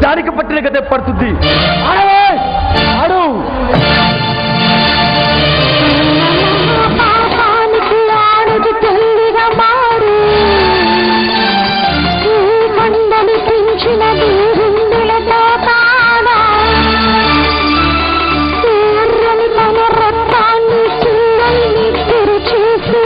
దానికి పట్టిన గతే పడుతుంది ఆడవే! ఆడు పాపానికి ఆడది తల్లిగా మారు ఈ కొండని పెంచినది గుండెలతో తానా ఎర్రని తన రక్తాన్ని సింగల్ని తెరిచేసి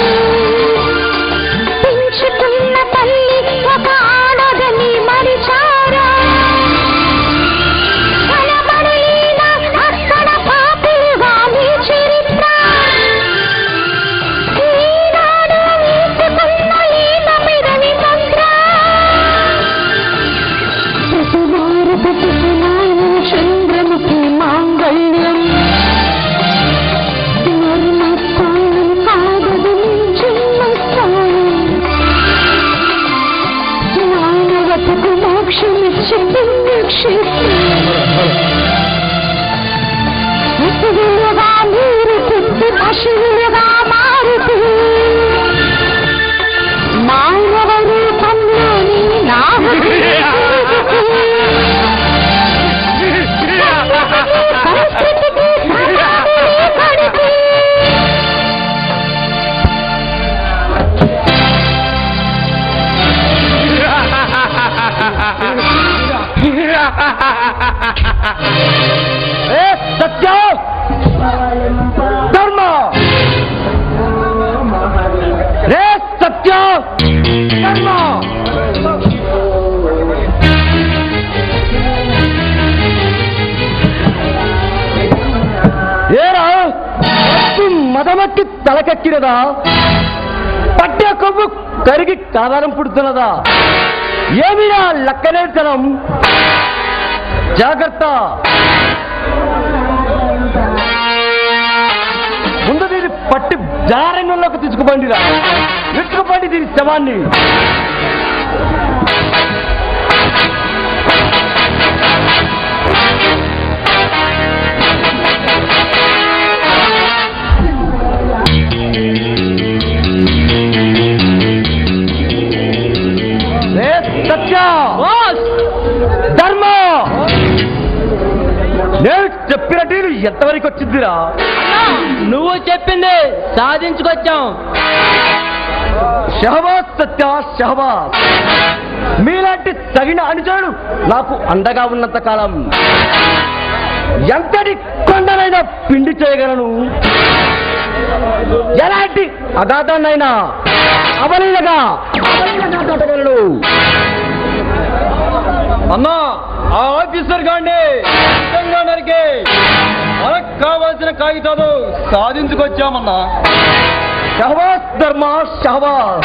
పెంచుకున్న తల్లి ఒక ఆడదని మరిచారా కనబడలేనా అక్కడ పాపిగా నీ చరిత్ర ఈనాడు వీసుకున్న ఈత మీదని మంత్ర ప్రతివారు ప్రతికులాను చంద్రముఖి మాంగళ్యం మర్మస్థానం కాదదు చిన్నస్థానం మానవతకు మోక్షమిచ్చే పుణ్యక్షేత్రం పశువులుగా మీరు పుట్టి పశువులుగా మారుతూ మానవ రూపంలోని నామకి సంస్కృతికి సమాధిని కడితే ఏ సత్య ధర్మ రే సత్య ధర్మ ఏరా మత్తు మదమట్టి తలకెక్కినదా పట్టే కొవ్వు కరిగి కాదారం పుడుతున్నదా ఏమిరా లక్కనేతనం జాగ్రత్త ముందు దీన్ని పట్టి జారంగంలోకి తీసుకుపండిరా తీసుకుపండి దీని శవాన్ని రే సత్య ధర్మ నేను చెప్పినట్టు ఇది ఎంతవరకు వచ్చిందిరా నువ్వు చెప్పింది సాధించుకొచ్చాం షహబాజ్ సత్య షహబాజ్ మీలాంటి తగిన అనుచరుడు నాకు అండగా ఉన్నంత కాలం ఎంతటి కొండనైనా పిండి చేయగలను ఎలాంటి అగాధాన్నైనా అవలీలగా అవలీలగా దాటగలను అన్నా ఆ ఆఫీసర్ గాండి సిద్ధంగా నరికి మనకు కావాల్సిన కాగితాలు సాధించుకొచ్చామన్నా షహబాజ్ ధర్మ షహబాజ్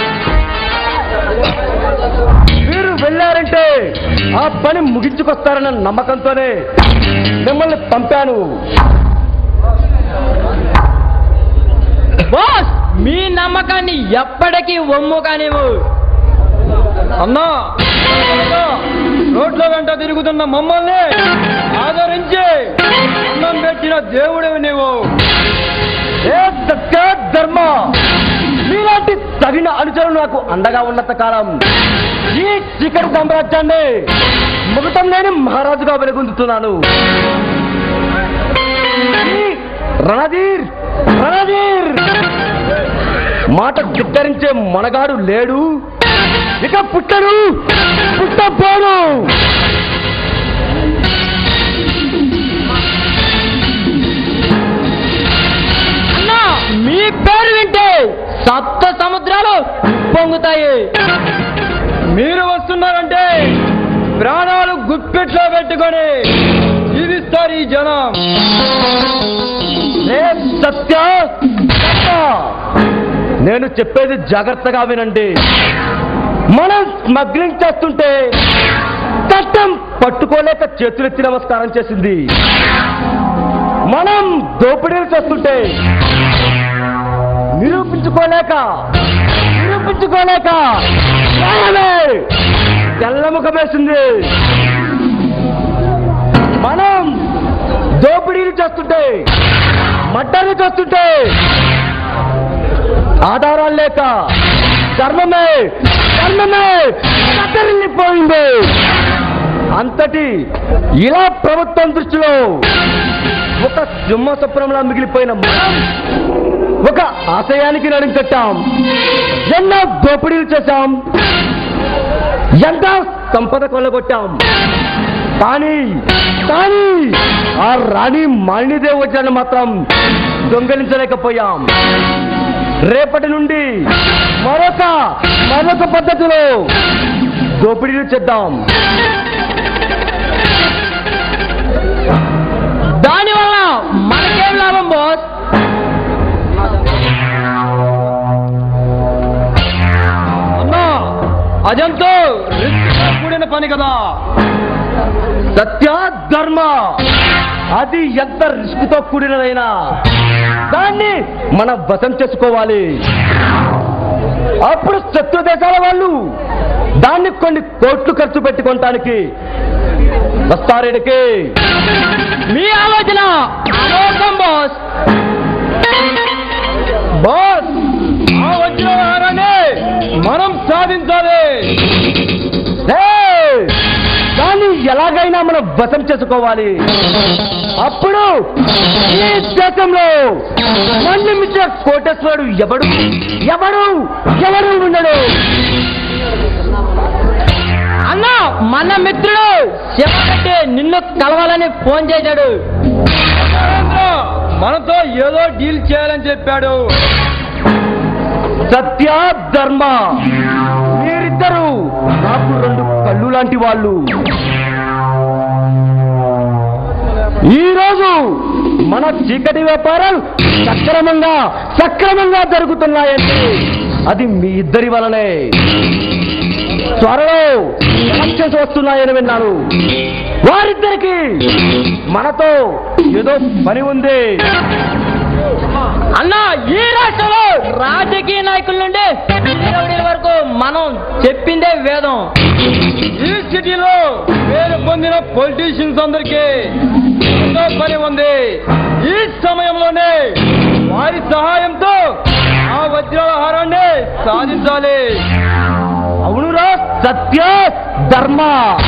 మీరు వెళ్ళారంటే ఆ పని ముగించుకొస్తారన్న నమ్మకంతోనే మిమ్మల్ని పంపాను బాస్ మీ నమ్మకాన్ని ఎప్పటికీ ఒమ్ము కానివ్వు అన్నా అన్నా, రోడ్ల వెంట తిరుగుతున్న మమ్మల్ని ఆదరించి అన్నం పెట్టిన దేవుడివి నీవు ఏ సత్య ధర్మ మీలాంటి తగిన అనుచరులు నాకు అండగా ఉన్నంత కాలం ఈ చీకటి సామ్రాజ్యాన్ని ముగటం లేని మహారాజుగా వెలుగొందుతున్నాను ఈ రణధీర్ రణధీర్ మాట ధిక్కరించే మనగాడు లేడు ఇక పుట్టడు పుట్టపోడు అన్నా మీ పేరు వింటే సప్త సముద్రాలు పొంగుతాయి మీరు వస్తున్నారంటే ప్రాణాలు గుప్పెట్లో పెట్టుకొని జీవిస్తారు ఈ జనం ఏ సత్య సత్య! నేను చెప్పేది జాగ్రత్తగా వినండి మనం స్మగ్లింగ్ చేస్తుంటే చట్టం పట్టుకోలేక చేతులెత్తి నమస్కారం చేసింది మనం దోపిడీలు చేస్తుంటే నిరూపించుకోలేక నిరూపించుకోలేక న్యాయమే తెల్లముఖం వేసింది మనం దోపిడీలు చేస్తుంటే మట్టలు చేస్తుంటే ఆధారాలు లేక ధర్మమే ధర్మమే కత్తరిల్లిపోయింది అంతటి ఇలా ప్రభుత్వం దృష్టిలో ఒక సింహ స్వప్నంలా మిగిలిపోయిన మనం ఒక ఆశయానికి నడుంకట్టాం ఎన్నో దోపిడీలు చేశాం ఎంత సంపద కొల్లగొట్టాం కానీ కానీ ఆ రాణి మాలినీదేవి వచ్చాన్ని మాత్రం దొంగలించలేకపోయాం రేపటి నుండి మరొక మరొక పద్ధతిలో దోపిడీలు చేద్దాం దానివల్ల మనకేం లాభం బాస్ అన్నా అదంతో రిస్క్తో కూడిన పని కదా సత్య ధర్మ అది ఎంత రిస్క్ తో కూడినదైనా దాన్ని మనం వశం చేసుకోవాలి అప్పుడు శత్రు దేశాల వాళ్ళు దాన్ని కొన్ని కోట్లు ఖర్చు పెట్టుకోవటానికి వస్తారేడికి మీ ఆలోచన అమోఘం బాస్ బాస్ ఆ వచ్చిన వారాన్ని మనం సాధించాలి ఏయ్! దాన్ని ఎలాగైనా మనం వశం చేసుకోవాలి అప్పుడు ఈ దేశంలో మన్ను మించిన కోటేశ్వరుడు ఎవడు ఎవడు ఎవడు ఉండడు అన్న మన మిత్రుడు శివగట్టి నిన్ను కలవాలని ఫోన్ చేశాడు నరేంద్ర మనతో ఏదో డీల్ చేయాలని చెప్పాడు సత్య ధర్మ మీరిద్దరు నాకు రెండు కళ్ళు లాంటి వాళ్ళు ఈ రోజు మన చీకటి వ్యాపారాలు సక్రమంగా సక్రమంగా జరుగుతున్నాయంటే అది మీ ఇద్దరి వలనే త్వరలో ఎలక్షన్స్ వస్తున్నాయని విన్నాను వారిద్దరికి మనతో ఏదో పని ఉంది అన్న ఈ రాష్ట్రంలో రాజకీయ నాయకుల నుండి రౌడీల వరకు మనం చెప్పిందే వేదం ఈ సిటీలో పేరు పొందిన పొలిటీషియన్స్ అందరికీ ఎంతో పని ఉంది ఈ సమయంలోనే వారి సహాయంతో ఆ వజ్రాల హారాన్ని సాధించాలి అవునురా సత్య ధర్మ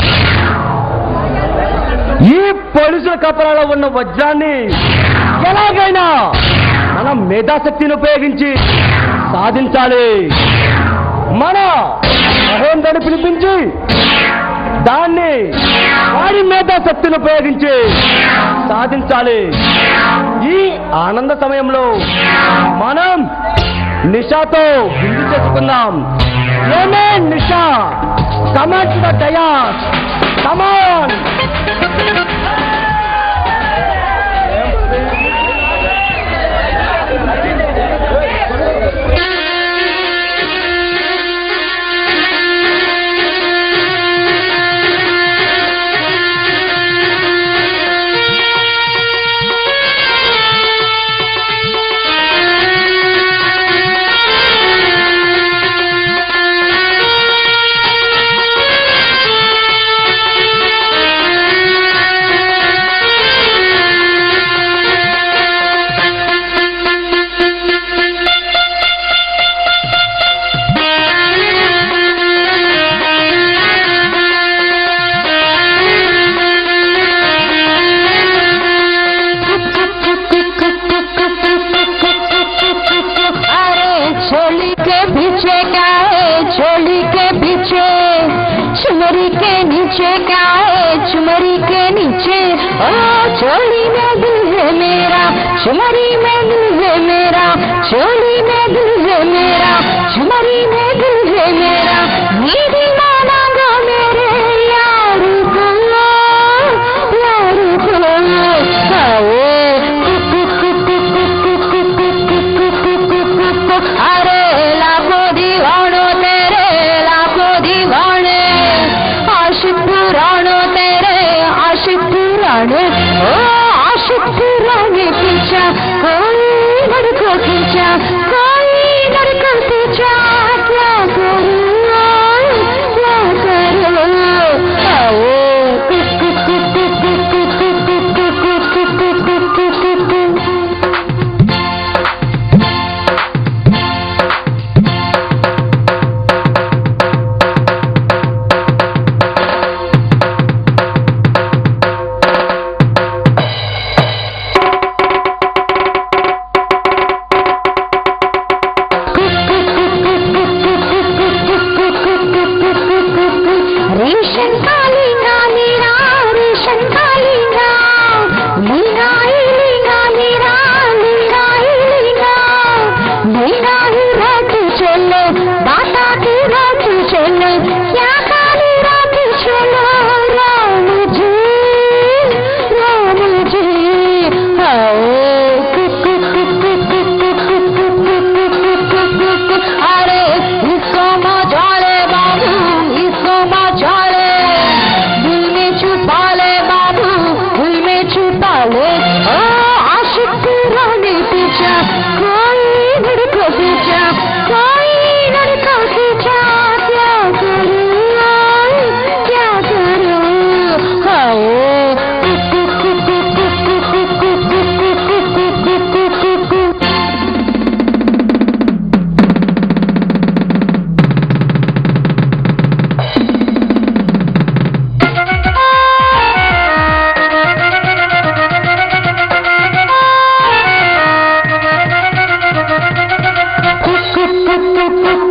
ఈ పోలీసుల కపరాలో ఉన్న వజ్రాన్ని ఎలాగైనా మన మేధాశక్తిని ఉపయోగించి సాధించాలి మన మహేంద్రని పిలిపించి దాన్ని వారి మేధాశక్తిని ఉపయోగించి సాధించాలి ఈ ఆనంద సమయంలో మనం నిషాతో విందు చేసుకుందాం ఏమే Nisha come on to the dais come on अरे छोली के पीछे क्या है छोली के पीछे चुमरी के नीचे क्या है चुमरी के नीचे ओ चोली में दिल है मेरा चुमरी में दिल है मेरा चोली में दिल है मेरा चुमरी में दिल है मेरा मेरी माना गो मेरे यार को यार को अरे लाखों दीवानो तेरे लाखों दीवाने आशिक पुरानो तेरे आशिक पुराने ओ आशिक पुराने खींचा कोई लड़को खींचा कोई కుక్కు